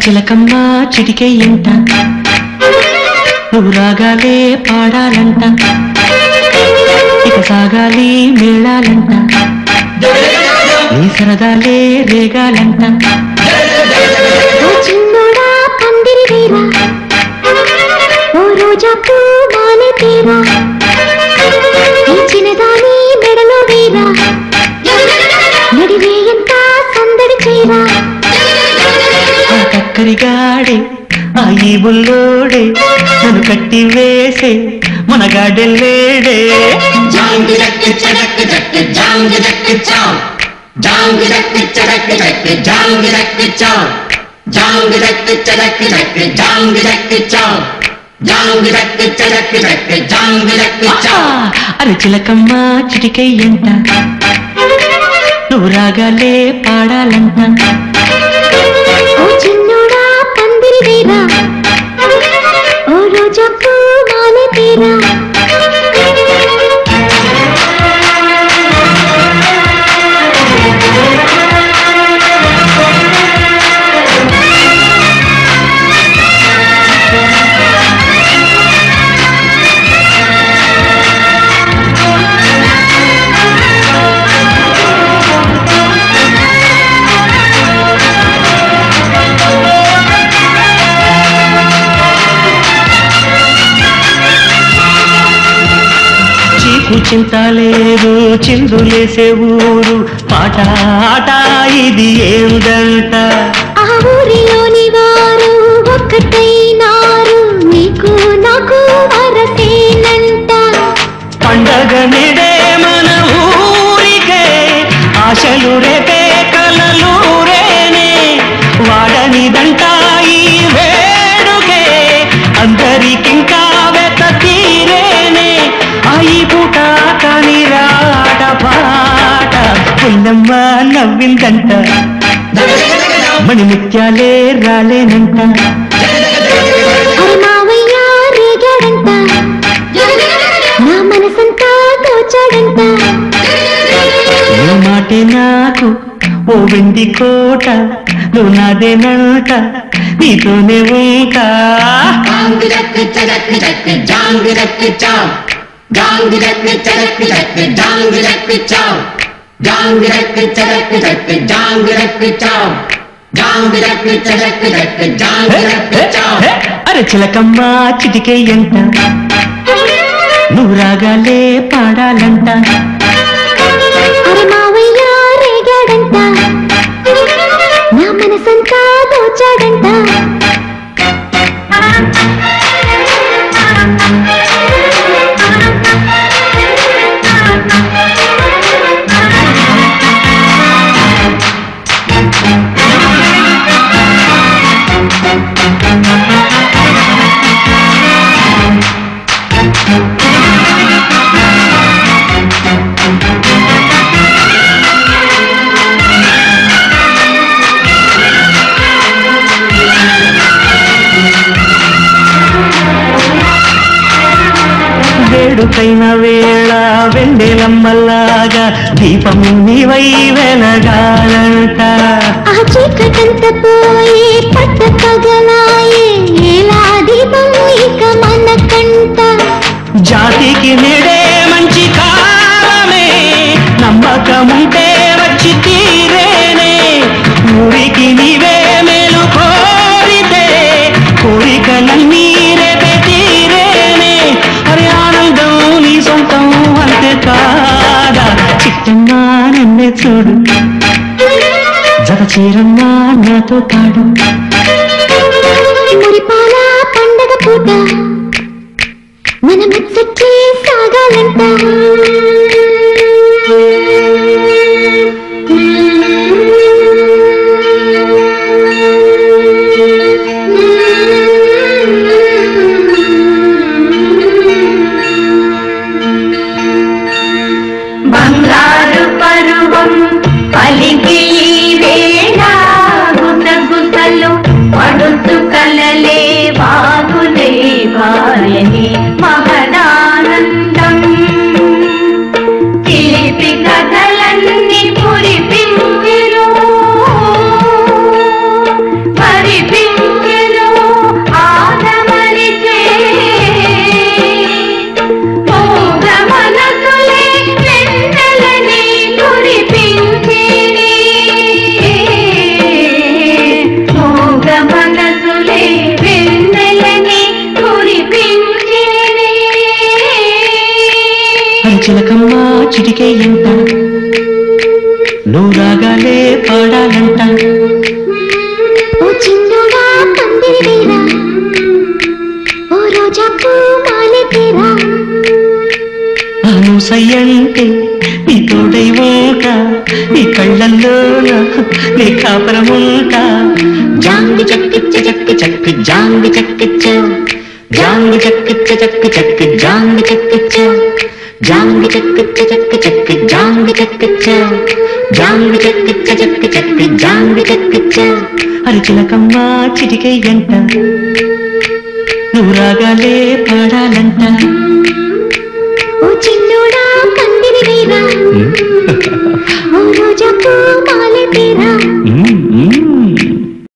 చిలకమ్మ చిటికే ఎంట నువ్వు రాగాలే పాడాలంట ఇక సాగాలి మేళాలంట నీ సరదాలే రేగాలంట ఓ చిన్నోడా పందిరి వీరా ఓ రోజా పూ మాలె తీరా ఈ చిన్నదాని మెడలో వీరా నడివే ఎంత సందడి చేరా ఆ కక్కరిగాడే ఆ ఈ బుల్లోడే నన్ను కట్టి వేసే మన గాడెల్లేడే Jang jack jack jack jang jack chow. Jang jack jack jack jang jack chow. Jang jack jack jack jang jack chow. Jang jack jack jack jang jack ఆ, chow. అరే చిలకమ్మ చిటికై ఎంట నువ్వు రాగాలే పాడాలంట ఓ చిన్నోడా పందిరి వీరా ఓ రోజా పూ మాలె తీరా చీకు చింత లేదు చిందులేసే ఊరు పాట ఆట ఇది ఏమిదంట ఆ ఊరిలోని వారు ఒక్కటైనారు నీకు నాకు వరసేనంట పండగ నిడే మన ఊరికే ఆశలు రేపే కలలు రేనే వాడనిదంట ఈ వేడుకే అందరికింకా వెత తీరేనే అయి పూట కాని రాట పాట పుల్లమ్మ నవ్విందంట మణి ముత్యాలే రాలేనంట అరే మావయ్య రేగాడంట నా మనసంతా దోచాడంట నీ మాటే నాకు ఓ వెండి కోట నువ్వు నాదేనంట నీతోనే ఉంటా Jang jack jack jack jang jack chow. Jang jack jack jack jang jack chow. Jang jack jack jack jang jack chow. Jang jack jack jack jang హే, jack హే, chow. హే, అరే చిలకమ్మ చిటికే ఎంట నువ్వు రాగాలే పాడాలంట అరే మావయ్య రేగాడంట నా మనసంతా దోచాడంట వేడుకైన వేళ వెండెలమ్మలాగా దీపము నీవై వెలగాలంట ఆ చీకటంత పోయే పట్ట పగలాయే ఎలా దీపం ఇక మన కంట జాతికి నిడే మంచి కాలమే నమ్మకముంటే వచ్చి తీరేనే ఊరికి నీవే మేలు కోరితే కోరికలన్నీ రేపే తీరేనే అరే ఆనందం నీ సొంతం అంతే కాదా చిట్టమ్మా నన్నే చూడు జత చీరమ్మా నాతో పాడు మురిపాల పండగ పూట మన మెచ్చటి సాగాలంట బంగారు పరువం పలికి ఈ వేళ గుసగుసలు పడుతు కలలే వాగులే వాయని మహదానందం చిలిపి కథలన్నీ పురిపించెను మరిపించెను చిటికే ఎంట నూరాగాలే పాడాలంట ఓ చిన్నోడా పందిరి వేరా ఓ రోజా పూ మాలె తీరా అను సయ్యంటే నీ తోడై ఉంటా నీ కళ్ళల్లోన నీ కాపరముంటా జాంగి చక్కిచ్చ చక్కి చక్కి జాంగి చక్కిచ్చ జాంగి చక్కిచ్చ చక్కి చక్కి జాంగి చక్కిచ్చ జాంగి చక్కిచ్చ చక్కి చక్కి జాంగి చక్కిచ్చ జాంగి చక్కిచ్చ చక్కి చక్కి జాంగి చక్కిచ్చ అరిచిలకమ్మ చిటికై గంట నువ్వు రాగాలే పాడాలంట ఓ చిన్నోడా పందిరి వేరా ఓ రోజా పూ